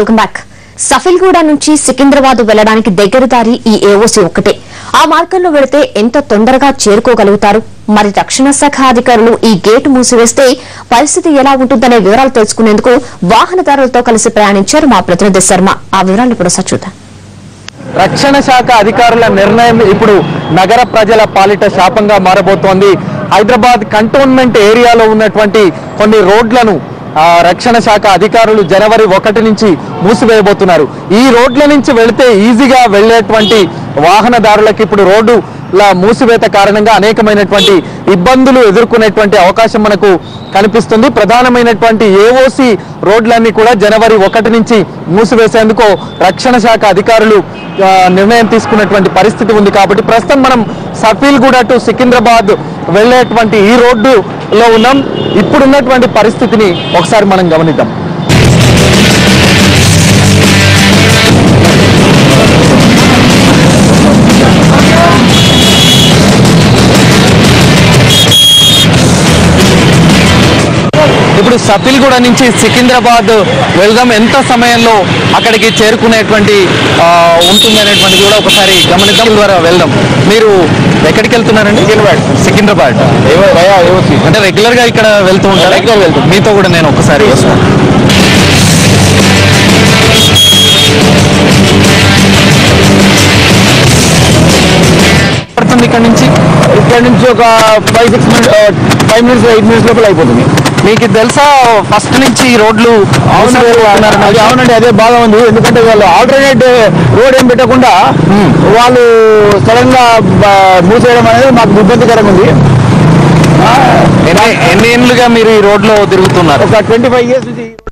Welcome back Safilguda నుంచి సికింద్రాబాద్ వెళ్లడానికి దగ్గర దారి ఈ ఏఓసీ ఒక్కటే ఆ మార్గంలో వెళితే ఎంత తొందరగా చేరుకోగలుగుతారు మరి రక్షణ శాఖ అధికారులు ఈ గేటు మూసివేస్తే పరిస్థితి ఎలా ఉంటుందనే వివరాలు తెలుసుకునేందుకు వాహనదారులతో కలిసి ప్రయాణించారు మా ప్రతినిధి శర్మ ఆ వివరాలు కూడా చూద్దాం రక్షణ శాఖ అధికారుల నిర్ణయం ఇప్పుడు నగర ప్రజల పాలిట శాపంగా మారబోతోంది హైదరాబాద్ కంటోన్మెంట్ ఏరియాలో ఉన్నటువంటి కొన్ని రోడ్లను ఆ, రక్షణ శాఖ అధికారులు జనవరి ఒకటి నుంచి మూసివేయబోతున్నారు ఈ రోడ్ల నుంచి వెళితే ఈజీగా వెళ్ళేటువంటి వాహనదారులకు ఇప్పుడు రోడ్డు లా మూసివేత కారణంగా అనేకమైనటువంటి ఇబ్బందులు ఎదుర్కొనేటువంటి అవకాశం మనకు కనిపిస్తుంది ప్రధానమైనటువంటి ఏఓసి రోడ్లన్నీ కూడా జనవరి ఒకటి నుంచి మూసివేసేందుకు రక్షణ శాఖ అధికారులు ఆ, నిర్ణయం తీసుకున్నటువంటి పరిస్థితి ఉంది కాబట్టి ప్రస్తుతం మనం సఫీల్గూడ టు సికింద్రాబాద్ వెళ్ళేటువంటి ఈ రోడ్డులో ఉన్నాం ఇప్పుడున్నటువంటి పరిస్థితిని ఒకసారి మనం గమనిద్దాం ఇప్పుడు సఫిల్గూడ నుంచి సికింద్రాబాద్ వెళ్దాం ఎంత సమయంలో అక్కడికి చేరుకునేటువంటి ఆ, ఉంటుంది అనేటువంటిది కూడా ఒకసారి గమనిద్దాం ద్వారా వెళ్దాం మీరు ఎక్కడికి వెళ్తున్నారండి సికింద్రాబాద్ సికింద్రాబాద్ అంటే రెగ్యులర్ గా ఇక్కడ వెళ్తూ ఉంటారు రెగ్యులర్ వెళ్తాం మీతో కూడా నేను ఒకసారి వస్తాను పడుతుంది ఇక్కడ నుంచి ఇక్కడ నుంచి ఒక five six minutes five minutes eight minutes లోపల అయిపోతుంది మీకు తెలుసా ఫస్ట్ నుంచి ఈ రోడ్లు మూసివేయబోతున్నారని? అది అవునండి అదే బాగా ఉంది ఎందుకంటే వాళ్ళు ఆల్టర్నేట్ రోడ్ ఏం పెట్టకుండా వాళ్ళు సడన్ గా బ- మూసేయడం అనేది మాకు ఇబ్బందికరంగా ఉంది ఎన్ని ఎన్ని ఏళ్ళుగా మీరు ఈ రోడ్లో తిరుగుతున్నారు ఒక ట్వంటీ ఫైవ్ ఇయర్స్ నుంచి